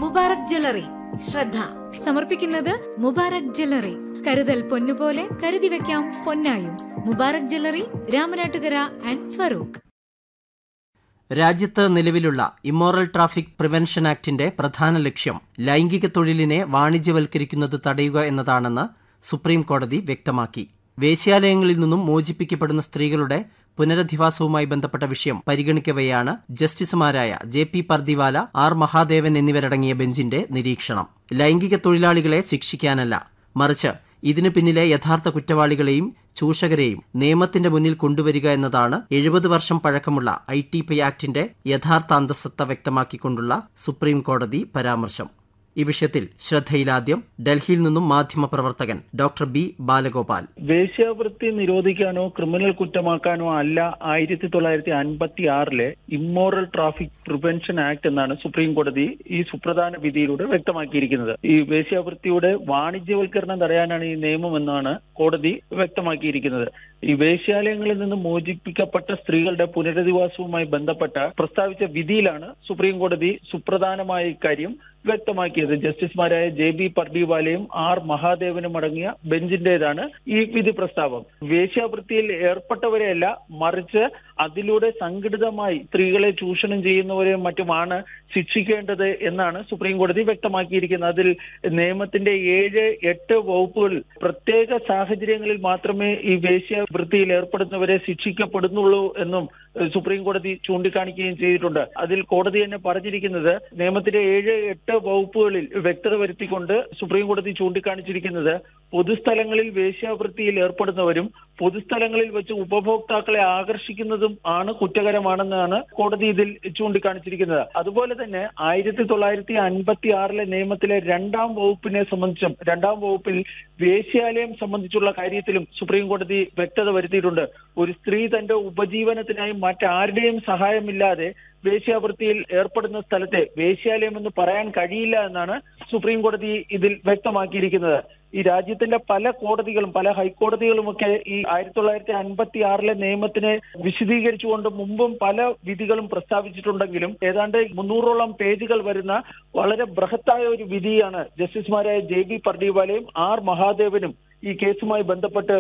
Mubarak jewellery ശ്രദ്ധ സമർപ്പിക്കുന്നത് Mubarak jewellery കരുതൽ പൊന്നുപോലെ കരുതി വെക്കാം പൊന്നായും മുബാറക് ജ്വല്ലറി രാമനാട്ടുകര ആൻഡ് ഫറൂഖ് രാജ്യത്ത് നിലവിലുള്ള ഇമ്മോറൽ ട്രാഫിക് പ്രിവെൻഷൻ ആക്ടിന്റെ പ്രധാന ലക്ഷ്യം ലൈംഗിക തൊഴിലിനെ വാണിജ്യവൽക്കരിക്കുന്നത് തടയുക എന്നതാണെന്ന് സുപ്രീം കോടതി വ്യക്തമാക്കി വേശ്യാലയങ്ങളിൽ നിന്നും മോചിപ്പിക്കപ്പെടുന്ന സ്ത്രീകളുടെ പുനരധിവാസവുമായി ബന്ധപ്പെട്ട വിഷയം പരിഗണിക്കവെയാണ് ജസ്റ്റിസുമാരായ J P Pardiwala R Mahadevan എന്നിവരടങ്ങിയ ബെഞ്ചിന്റെ നിരീക്ഷണം ലൈംഗിക തൊഴിലാളികളെ ശിക്ഷിക്കാനല്ല മറിച്ച് ഇതിനു പിന്നിലെ യഥാർത്ഥ കുറ്റവാളികളെയും ചൂഷകരെയും നിയമത്തിന്റെ മുന്നിൽ കൊണ്ടുവരിക എന്നതാണ് എഴുപത് വർഷം പഴക്കമുള്ള ഐ ടി പി ആക്ടിന്റെ യഥാർത്ഥ അന്തസ്സത്ത വ്യക്തമാക്കിക്കൊണ്ടുള്ള സുപ്രീം കോടതി പരാമർശം ഈ വിഷയത്തിൽ ശ്രദ്ധയിലാദ്യം ഡൽഹിയിൽ നിന്നും മാധ്യമപ്രവർത്തകൻ ഡോക്ടർ ബി ബാലഗോപാൽ വേശ്യാവൃത്തി നിരോധിക്കാനോ ക്രിമിനൽ കുറ്റമാക്കാനോ അല്ല ആയിരത്തി തൊള്ളായിരത്തി അൻപത്തി ആറിലെ ഇമ്മോറൽ ട്രാഫിക് പ്രിവെൻഷൻ ആക്ട് എന്നാണ് സുപ്രീം കോടതി ഈ സുപ്രധാന വിധിയിലൂടെ വ്യക്തമാക്കിയിരിക്കുന്നത് ഈ വേശ്യാവൃത്തിയുടെ വാണിജ്യവൽക്കരണം തടയാനാണ് ഈ നിയമം എന്നാണ് കോടതി വ്യക്തമാക്കിയിരിക്കുന്നത് ഈ വേശ്യാലയങ്ങളിൽ നിന്ന് മോചിപ്പിക്കപ്പെട്ട സ്ത്രീകളുടെ പുനരധിവാസവുമായി ബന്ധപ്പെട്ട പ്രസ്താവിച്ച വിധിയിലാണ് സുപ്രീം കോടതി സുപ്രധാനമായ ഇക്കാര്യം വ്യക്തമാക്കിയത് ജസ്റ്റിസുമാരായ ജെ ബി പർഡിവാലയും ആർ മഹാദേവനും അടങ്ങിയ ബെഞ്ചിന്റേതാണ് ഈ വിധി പ്രസ്താവം വേശ്യാവൃത്തിയിൽ ഏർപ്പെട്ടവരെയല്ല മറിച്ച് അതിലൂടെ സംഘടിതമായി സ്ത്രീകളെ ചൂഷണം ചെയ്യുന്നവരെയും മറ്റുമാണ് ശിക്ഷിക്കേണ്ടത് എന്നാണ് സുപ്രീം കോടതി വ്യക്തമാക്കിയിരിക്കുന്നത് അതിൽ നിയമത്തിന്റെ ഏഴ് എട്ട് വകുപ്പുകൾ പ്രത്യേക സാഹചര്യങ്ങളിൽ മാത്രമേ ഈ വേശ്യാവൃത്തിയിൽ ഏർപ്പെടുന്നവരെ ശിക്ഷിക്കപ്പെടുന്നുള്ളൂ എന്നും സുപ്രീം കോടതി ചൂണ്ടിക്കാണിക്കുകയും ചെയ്തിട്ടുണ്ട് അതിൽ കോടതി തന്നെ പറഞ്ഞിരിക്കുന്നത് നിയമത്തിന്റെ ഏഴ് എട്ട് വകുപ്പുകളിൽ വ്യക്തത വരുത്തിക്കൊണ്ട് സുപ്രീം കോടതി ചൂണ്ടിക്കാണിച്ചിരിക്കുന്നത് പൊതുസ്ഥലങ്ങളിൽ വേശ്യാവൃത്തിയിൽ ഏർപ്പെടുന്നവരും പൊതുസ്ഥലങ്ങളിൽ വെച്ച് ഉപഭോക്താക്കളെ ആകർഷിക്കുന്നതും ആണ് കുറ്റകരമാണെന്നാണ് കോടതി ഇതിൽ ചൂണ്ടിക്കാണിച്ചിരിക്കുന്നത് അതുപോലെ തന്നെ ആയിരത്തി തൊള്ളായിരത്തി അൻപത്തി ആറിലെ നിയമത്തിലെ രണ്ടാം വകുപ്പിനെ സംബന്ധിച്ചും രണ്ടാം വകുപ്പിൽ വേശ്യാലയം സംബന്ധിച്ചുള്ള കാര്യത്തിലും സുപ്രീം കോടതി വ്യക്തത വരുത്തിയിട്ടുണ്ട് ഒരു സ്ത്രീ തന്റെ ഉപജീവനത്തിനായി മറ്റാരുടെയും സഹായമില്ലാതെ വേശ്യാവൃത്തിയിൽ ഏർപ്പെടുന്ന സ്ഥലത്തെ വേശ്യാലയം എന്ന് പറയാൻ കഴിയില്ല എന്നാണ് സുപ്രീം കോടതി ഇതിൽ വ്യക്തമാക്കിയിരിക്കുന്നത് ഈ രാജ്യത്തിന്റെ പല കോടതികളും പല ഹൈക്കോടതികളുമൊക്കെ ഈ ആയിരത്തി തൊള്ളായിരത്തി അൻപത്തി ആറിലെ നിയമത്തിനെ വിശദീകരിച്ചുകൊണ്ട് മുമ്പും പല വിധികളും പ്രസ്താവിച്ചിട്ടുണ്ടെങ്കിലും ഏതാണ്ട് മുന്നൂറോളം പേജുകൾ വരുന്ന വളരെ ബൃഹത്തായ ഒരു വിധിയാണ് ജസ്റ്റിസുമാരായ ജെ ബി പർഡിവാലയും ആർ മഹാദേവനും ഈ കേസുമായി ബന്ധപ്പെട്ട്